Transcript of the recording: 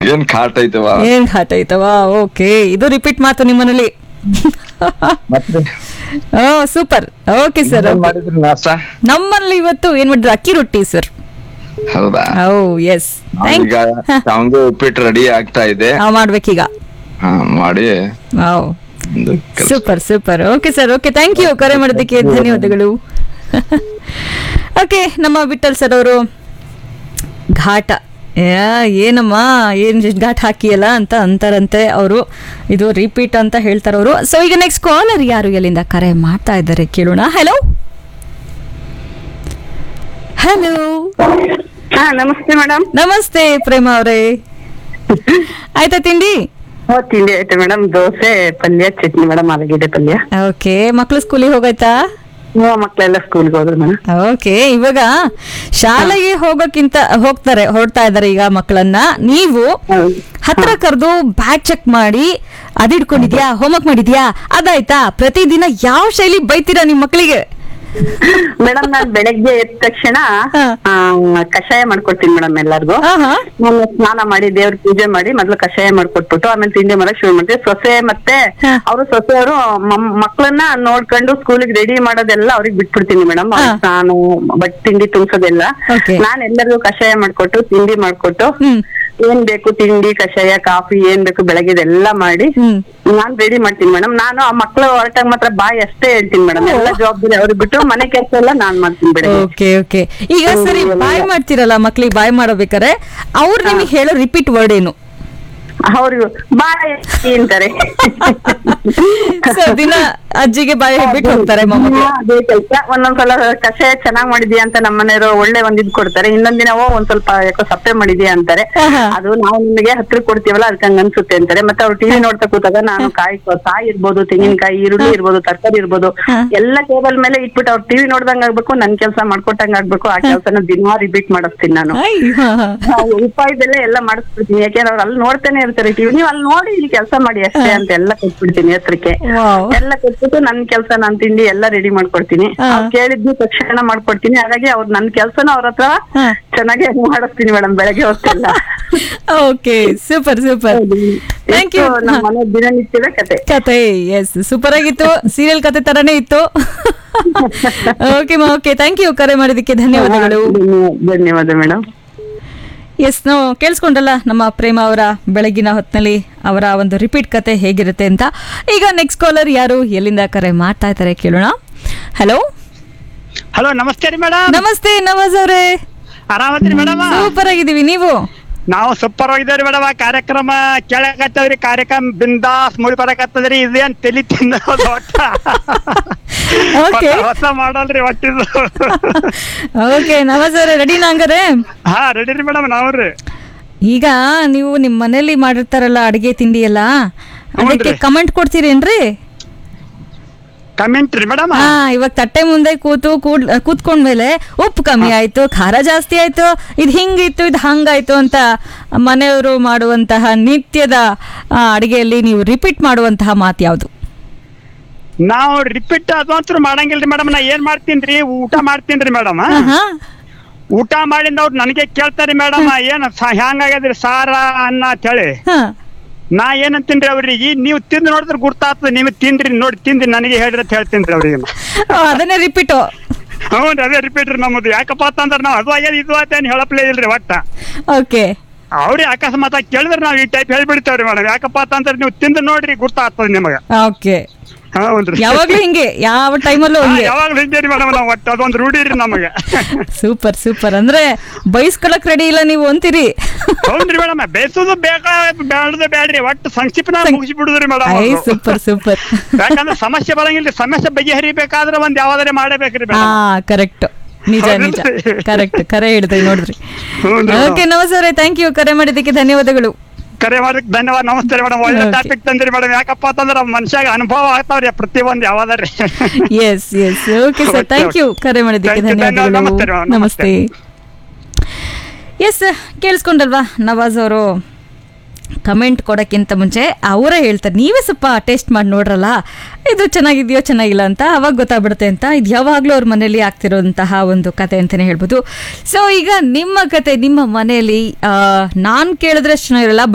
ಏನ್ ಕಾಟ ಐತವ ಏನ್ ಘಾಟ ಐತವ ಓಕೆ ಇದು ರಿಪೀಟ್ ಮಾತು ನಿಮ್ಮನೇಲಿ ಮತ್ತೆ ಓ ಸೂಪರ್ ಓಕೆ ಸರ್ ಏನ್ ಮಾಡಿದ್ರಿ ನಾಷ್ಟ ನಮ್ಮಲ್ಲಿ ಇವತ್ತು ಏನ್ ಮಾಡಿದ್ರು ಅಕ್ಕಿ ರೊಟ್ಟಿ ಸರ್ ಹೌದಾ ಓ ಎಸ್ ಥ್ಯಾಂಕ್ ಈಗ ನಮ್ದು ಉಪ್ಪಿಟ್ಟು ರೆಡಿ ಆಗ್ತಾ ಇದೆ ಮಾಡ್ಬೇಕೀಗ ಹಾ ಮಾಡಿ ಓ ಒಂದು ಕೆಲ್ಸ. Super super okay sir okay thank you ಕರೆ ಮಾಡೋದಕ್ಕೆ ಧನ್ಯವಾದಗಳು ಓಕೆ ನಮ್ಮ ವಿಠಲ್ ಸರ್ ಅವರು ಘಾಟ ಯಾ, ಏನಮ್ಮ ಏನ್ ಘಾಟ್ ಹಾಕಿಯಲ್ಲ ಅಂತ ಅಂತಾರಂತೆ ಅವರು ಇದು ರಿಪೀಟ್ ಅಂತ ಹೇಳ್ತಾರೆ ಅವರು ಸೊ ಈಗ ನೆಕ್ಸ್ಟ್ ಕಾಲರ್ ಯಾರು ಎಲ್ಲಿಂದ ಕರೆ ಮಾಡ್ತಾ ಇದ್ದಾರೆ ಕೇಳೋಣ ಹಲೋ ಹಲೋ ಹಾ ನಮಸ್ತೆ ಮೇಡಮ್ ನಮಸ್ತೆ ಪ್ರೇಮ ಅವರೇ ಆಯ್ತಾ ತಿಂಡಿ ಹೋ ತಿಂಡಿ ಆಯ್ತು ಮೇಡಮ್ ದೋಸೆ ಪಲ್ಯ ಚಟ್ನಿ ಮೇಡಮ್ ಆಲೂಗೆಡ್ಡೆ ಪಲ್ಯ ಓಕೆ ಮಕ್ಕಳು ಸ್ಕೂಲಿಗೆ ಹೋಗಾಯ್ತಾ ಹ್ಞೂ ಮಕ್ಳೆಲ್ಲ ಸ್ಕೂಲ್ಗೆ ಹೋದ್ರು ಮೇಡಮ್ ಓಕೆ ಇವಾಗ ಶಾಲೆಗೆ ಹೋಗೋಕ್ಕಿಂತ ಹೋಗ್ತಾರೆ ಹೊರಡ್ತಾ ಇದಾರೆ ಈಗ ಮಕ್ಕಳನ್ನ ನೀವು ಹತ್ರ ಕರೆದು ಬ್ಯಾಗ್ ಚೆಕ್ ಮಾಡಿ ಅದ್ ಹಿಡ್ಕೊಂಡಿದ್ಯಾ ಹೋಮ್ವರ್ಕ್ ಮಾಡಿದ್ಯಾ ಅದಾಯ್ತಾ ಪ್ರತಿದಿನ ಯಾವ ಶೈಲಿ ಬೈತೀರಾ ನಿಮ್ ಮಕ್ಕಳಿಗೆ ಮೇಡಮ್ ನಾನ್ ಬೆಳಗ್ಗೆ ಎದ್ದ ತಕ್ಷಣ ಹಾ. ಆ, ಕಷಾಯ ಮಾಡ್ಕೊಡ್ತೀನಿ ಮೇಡಮ್ ಎಲ್ಲಾರ್ಗು ಆಹಾ. ನಾನು ಸ್ನಾನ ಮಾಡಿ ದೇವ್ರ ಪೂಜೆ ಮಾಡಿ ಮೊದ್ಲು ಕಷಾಯ ಮಾಡ್ಕೊಟ್ಬಿಟ್ಟು ಆಮೇಲೆ ತಿಂಡಿ ಮಾಡಕ್ ಶುರು ಮಾಡ್ತೀವಿ ಸೊಸೆ ಮತ್ತೆ ಹಾ. ಅವರು ಸೊಸೆಯವರು ಮಕ್ಕಳನ್ನ ನೋಡ್ಕೊಂಡು ಸ್ಕೂಲಿಗೆ ರೆಡಿ ಮಾಡೋದೆಲ್ಲ ಅವ್ರಿಗೆ ಬಿಟ್ಬಿಡ್ತೀನಿ ಮೇಡಮ್ ಹಾ. ನಾನು ಬಟ್ ತಿಂಡಿ ತುಂಬಿಸೋದೆಲ್ಲ Okay. ನಾನ್ ಎಲ್ಲರಿಗೂ ಕಷಾಯ ಮಾಡ್ಕೊಟ್ಟು ತಿಂಡಿ ಮಾಡ್ಕೊಟ್ಟು ಹ್ಮ್ ಏನ್ ಬೇಕು ತಿಂಡಿ ಕಷಾಯ ಕಾಫಿ ಏನ್ ಬೇಕು ಬೆಳಗ್ಗೆದೆಲ್ಲ ಮಾಡಿ ಹ್ಮ್ ನಾನ್ ರೆಡಿ ಮಾಡ್ತೀನಿ ಮೇಡಮ್ ನಾನು ಆ ಮಕ್ಳು ಹೊರಟಾಗ ಮಾತ್ರ ಬಾಯ್ ಅಷ್ಟೇ ಹೇಳ್ತೀನಿ ಮೇಡಮ್ ಎಲ್ಲ ಜವಾಬ್ದಾರಿ ಅವ್ರಿಗೆ ಬಿಟ್ಟು ಮನೆ ಕೆಲಸ ಎಲ್ಲ ನಾನ್ ಮಾಡ್ತೀನಿ ಬೆಳಗ್ಗೆ ಓಕೆ ಓಕೆ ಈಗ ಸರಿ ಬಾಯ್ ಮಾಡ್ತಿರಲ್ಲ ಮಕ್ಳಿಗೆ ಬಾಯ್ ಮಾಡಬೇಕಾರೆ ಅವ್ರು ನಿಮಗೆ ಹೇಳೋ ರಿಪೀಟ್ ವರ್ಡ್ ಏನು ಅವ್ರು ಬಾಯ್ ಅಂತಾರೆ ಸೊ ದಿನ ಅಜ್ಜಿಗೆ ಬಾಯ್ ಹೇಳ್ಬಿಟ್ಟು ಹೋಗ್ತಾರೆ ಮೊಮ್ಮಗಳು ಅದೇ ಕೆಲ್ಸ ಒಂದೊಂದ್ಸಲ ಕಷಾಯ ಚೆನ್ನಾಗ್ ಮಾಡಿದ್ಯಾ ಅಂತ ನಮ್ಮ ಮನೆಯವರು ಒಳ್ಳೆ ಒಂದ್ ಇದ್ ಕೊಡ್ತಾರೆ ಇನ್ನೊಂದ್ ದಿನ ಓ ಒಂದ್ ಸ್ವಲ್ಪ ಯಾಕೋ ಸಪ್ಪೆ ಮಾಡಿದ್ಯಾ ಅಂತಾರೆ ಆಹಾ. ಅದು ನಾವು ನಿಮಗೆ ಹತ್ರ ಕೊಡ್ತೀವಲ್ಲ ಅದಕ್ಕೆ ಹಂಗ ಅನ್ಸುತ್ತೆ ಅಂತಾರೆ ಮತ್ತೆ ಅವ್ರು ಟಿವಿ ನೋಡ್ತಾ ಕೂತಾಗ ನಾನು ಕಾಯಿ ಕಾಯಿ ಇರ್ಬೋದು ತೆಂಗಿನಕಾಯಿ ಈರುಳ್ಳಿ ಇರ್ಬೋದು ತರಕಾರಿ ಇರ್ಬೋದು ಹಾ. ಎಲ್ಲ ಟೇಬಲ್ ಮೇಲೆ ಇಟ್ಬಿಟ್ಟು ಅವ್ರು ಟಿವಿ ನೋಡ್ದಂಗ್ ಆಗ್ಬೇಕು ನನ್ ಕೆಲಸ ಮಾಡ್ಕೊಟ್ಟಂಗ್ ಆಗ್ಬೇಕು ಆ ಕೆಲ್ಸನ ದಿನಾ ರಿಪೀಟ್ ಮಾಡಿಸ್ತೀನಿ ನಾನು ಐ, ಹಾ, ಹಾ. ನಾವು ಉಪಾಯದೆಲ್ಲ ಎಲ್ಲ ಮಾಡಿಸ್ಬಿಡ್ತೀನಿ ಯಾಕೆಂದ್ರೆ ಅವ್ರು ಅಲ್ಲಿ ನೋಡ್ತಾನೆ ಇರ್ತಾರೆ ಟಿವಿ ನೀವು ಅಲ್ಲಿ ನೋಡಿ ಇಲ್ಲಿ ಕೆಲಸ ಮಾಡಿ ಅಷ್ಟೇ ಅಂತ ಎಲ್ಲ ಕೊಟ್ಬಿಡ್ತೀನಿ ಹತ್ರಕ್ಕೆ Wow. ಎಲ್ಲ ಕೊಟ್ಬಿಟ್ಟು ನನ್ ಕೆಲಸ ನಾನ್ ತಿಂಡಿ ಎಲ್ಲ ರೆಡಿ ಮಾಡ್ಕೊಡ್ತೀನಿ ಹಾ. ಅವ್ರು ಕೇಳಿದ್ನಿ ತಕ್ಷಣ ಮಾಡ್ಕೊಡ್ತೀನಿ ಹಾಗಾಗಿ ಅವ್ರು ನನ್ ಕೆಲ್ಸನ ಅವ್ರ ಹತ್ರ ಹಾ. ಚೆನ್ನಾಗಿ ಮಾಡಿಸ್ತೀನಿ ಮೇಡಮ್ ಬೆಳಗ್ಗೆ ಹೊತ್ತೆಲ್ಲ okay super super thank you ಎಷ್ಟು ನಮ್ಮ ಮನೆ ದಿನನಿತ್ಯದ ಕತೆ ಕತೆ ಎಸ್ ಸೂಪರ್ ಆಗಿತ್ತು ಸೀರಿಯಲ್ ಕತೆ ತರನೇ ಇತ್ತು ಓಕೆ ಮಾ ಓಕೆ ಥ್ಯಾಂಕ್ ಯು ಕರೆ ಮಾಡಿದ್ದಕ್ಕೆ ಧನ್ಯವಾದಗಳು ಧನ್ಯವಾದ- ಧನ್ಯವಾದ ಮೇಡಮ್ ಎಸ್ ನಾವು ಕೇಳಿಸ್ಕೊಂಡಲ್ಲ ನಮ್ಮ ಪ್ರೇಮ ಅವರ ಬೆಳಗಿನ ಹೊತ್ತಿನಲ್ಲಿ ಅವರ ಒಂದು ರಿಪೀಟ್ ಕತೆ ಹೇಗಿರುತ್ತೆ ಅಂತ ಈಗ ನೆಕ್ಸ್ಟ್ ಕಾಲರ್ ಯಾರು ಎಲ್ಲಿಂದ ಕರೆ ಮಾಡ್ತಾ ಇದ್ದಾರೆ ಕೇಳೋಣ ಹಲೋ ಹಲೋ ನಮಸ್ತೆ ರೀ ಮೇಡಮ್ ನಮಸ್ತೆ ನವಾಜ್ ಅವರೇ ಆರಾಮದ್ರಿ ಮೇಡಮ್ ಸೂಪರ್ ಆಗಿದ್ದೀವಿ ನೀವು ನಾವು ಸೂಪರ್ ಆಗಿದ್ದೇವ್ರಿ ಮೇಡಮ್ ಕಾರ್ಯಕ್ರಮ ಕೇಳಕತ್ತವ್ರಿ ಕಾರ್ಯಕ್ರಮ ಬಿಂದಾಸ್ ಮುಳಿ ಬರಕತ್ತದ್ರಿ ಇದೇನ್ ತಲಿ ತಿನ್ನೋದು ಒಟ್ಟ Okay. ಹೊಸ- ಹೊಸ ಮಾಡಲ್ರಿ ಒಟ್ಟಿದು ಓಕೆ ನವಾಜ್ ಅವರೇ ರೆಡಿನಾ ಹಂಗಾರೆ ಹಾ ರೆಡಿ ರೀ ಮೇಡಮ್ ನಾವ್ರಿ ಈಗ ನೀವು ನಿಮ್ಮ ಮನೇಲಿ ಮಾಡಿರ್ತಾರಲ್ಲ ಅಡಿಗೆ ತಿಂಡಿ ಎಲ್ಲ ಅದಕ್ಕೆ ಹ್ಞೂನ್ರಿ. ಕಮೆಂಟ್ ಕೊಡ್ತೀರೇನ್ರಿ ಕಮೆಂಟ್ ರೀ ಮೇಡಮ್ ಹಾ ಇವಾಗ ತಟ್ಟೆ ಮುಂದೆ ಕೂತು ಕೂಡ್ ಕೂತ್ಕೊಂಡ್ಮೇಲೆ ಉಪ್ಪು ಕಮ್ಮಿ ಆಯ್ತು ಖಾರ ಜಾಸ್ತಿ ಆಯ್ತು ಇದು ಹಿಂಗಿತ್ತು ಇದು ಹಂಗಾಯ್ತು ಅಂತ ಮನೆಯವರು ಮಾಡುವಂತಹ ನಿತ್ಯದ ಆ, ಅಡಿಗೆಯಲ್ಲಿ ನೀವು ರಿಪೀಟ್ ಮಾಡುವಂತಹ ಮಾತು ಯಾವುದು ನಾವು ರಿಪೀಟ್ ಅದು ಅಂತೂ ಮಾಡಂಗಿಲ್ರಿ ಮೇಡಮ್ ನಾ ಏನ್ ಮಾಡ್ತೀನ್ರಿ ಊಟ ಮಾಡ್ತೀನ್ರಿ ಮೇಡಮ್ ಆಹಾ. ಊಟ ಮಾಡಿಂದ ಅವ್ರು ನನಗೆ ಕೇಳ್ತಾರಿ ಮೇಡಮ್ ಏನ್ ಸ- ಹ್ಯಾಂಗಾಗ್ಯದ್ರಿ ಸಾರ ಅನ್ನ ಅಂತ ಹೇಳಿ ಹಾ. ನಾ ಏನಂತೀನ್ರಿ ಅವ್ರಿಗೆ ನೀವು ತಿಂದು ನೋಡಿದ್ರೆ ಗುರ್ತಾಗ್ತದೆ ನೀವು ತಿಂದ್ರಿ ನೋಡಿ ತಿಂದು ನನಗೆ ಹೇಳ್ರಿ ಅಂತ ಹೇಳ್ತೀನಿ ಅವ್ರಿಗೆ ಆ, ಅದನ್ನೇ ರಿಪೀಟು ಹ್ಞೂ ಅದೇ ರಿಪೀಟ್ ರೀ ನಮ್ಮದು ಯಾಕಪ್ಪ ಅಂತಂದ್ರೆ ನಾವು ಅದು ಆಗ್ಯದ ಇದು ಆಯ್ತು ಏನು ಹೇಳಪ್ಲೇ ಇಲ್ರಿ ಒಟ್ಟ ಓಕೆ ಅವ್ರಿ ಅಕಸ್ಮಾತ್ ಆಗಿ ಕೇಳಿದ್ರೆ ನಾವು ಈ ಟೈಪ್ ಹೇಳ್ಬಿಡ್ತೇವ್ರಿ ಮೇಡಮ್ ಯಾಕಪ್ಪ ಅಂತಂದ್ರೆ ನೀವು ತಿಂದು ನೋಡ್ರಿ ಗುರ್ತಾಗ್ತದೆ ನಿಮಗೆ ಓಕೆ ಹೌದ್ರಿ ಯಾವಾಗ್ಲೂ ಹಿಂಗೆ ಯಾವ ಟೈಮಲ್ಲೂ ಹಿಂಗೆ ಯಾವಾಗಲೂ ಹಿಂಗೆ ರೀ ಮೇಡಮ್ ನಾವು ಒಟ್ಟು ಅದೊಂದು ರೂಢಿ ರೀ ನಮಗೆ ಸೂಪರ್ ಸೂಪರ್ ಅಂದ್ರೆ ಬೈಸ್ಕೊಳಕ್ ರೆಡಿ ಇಲ್ಲ ನೀವು ಅಂತೀರಿ ಹೌದ್ರಿ ಮೇಡಮ್ ಬೇಸೋದು ಬೇಕಾ ಬೇಡದು ಬೇಡ್ರಿ ಒಟ್ಟು ಸಂಕ್ಷಿಪ್ತ ಮುಗಿಸಿ ಬಿಡುದ್ರಿ ಮೇಡಮ್ ಐ ಸೂಪರ್ ಸೂಪರ್ ಯಾಕಂದ್ರೆ ಸಮಸ್ಯೆ ಬರಂಗಿಲ್ರಿ ಸಮಸ್ಯೆ ಬಗೆಹರಿಬೇಕಾದ್ರೆ ಒಂದ್ ಯಾವ್ದಾರೆ ಮಾಡಬೇಕ್ರಿ ಹಾ ಮೇಡಮ್ ಕರೆಕ್ಟ್ ನಿಜ ನಿಜ ಹೌದಲ್ರಿ? ಕರೆಕ್ಟ್ ಕರೆ ಹಿಡಿದ್ರಿ ನೋಡಿದ್ರಿ ಹ್ಞೂನ್ರಿ ಓಕೆ ನಮಸ್ಕಾರ ಥ್ಯಾಂಕ್ ಯು ಕರೆ ಮಾಡಿದ್ದಕ್ಕೆ ಧನ್ಯವಾದಗಳು ಕರೆ ಮಾಡೋದಕ್ಕೆ ಧನ್ಯವಾದ ನಮಸ್ತೆ ಮೇಡಮ್ ಒಳ್ಳೆ Okay. ಟಾಪಿಕ್ ತಂದ್ರಿ ಮೇಡಮ್ ಯಾಕಪ್ಪ ಅಂತಂದ್ರೆ ಮನುಷ್ಯಾಗ ಅನುಭವ ಆಗ್ತಾವ್ರಿ ಪ್ರತಿಯೊಂದು ಯಾವ್ದಾರಿ yes yes okay sir Okay, thank you okay. ಕರೆ ಮಾಡಿದ್ದಕ್ಕೆ Thank you, ಧನ್ಯವಾದಗಳು ನಮಸ್ತೆ ಮೇಡಮ್, ನಮಸ್ತೆ ಎಸ್ ಕೇಳಿಸ್ಕೊಂಡಲ್ವಾ ನವಾಜ್ ಅವರು ಕಮೆಂಟ್ ಕೊಡೋಕ್ಕಿಂತ ಮುಂಚೆ ಅವರೇ ಹೇಳ್ತಾರೆ ನೀವೇ ಸ್ವಲ್ಪ ಟೇಸ್ಟ್ ಮಾಡಿ ನೋಡ್ರಲ್ಲ ಇದು ಚೆನ್ನಾಗಿದೆಯೋ ಚೆನ್ನಾಗಿಲ್ಲ ಅಂತ ಅವಾಗ ಗೊತ್ತಾಗ್ಬಿಡುತ್ತೆ ಅಂತ ಇದು ಯಾವಾಗಲೂ ಅವ್ರ ಮನೇಲಿ ಆಗ್ತಿರೋಂತಹ ಒಂದು ಕತೆ ಅಂತಲೇ ಹೇಳ್ಬೋದು ಸೊ ಈಗ ನಿಮ್ಮ ಕತೆ ನಿಮ್ಮ ಮನೆಯಲ್ಲಿ ನಾನು ಕೇಳಿದ್ರೆ ಚೆನ್ನಾಗಿರಲ್ಲ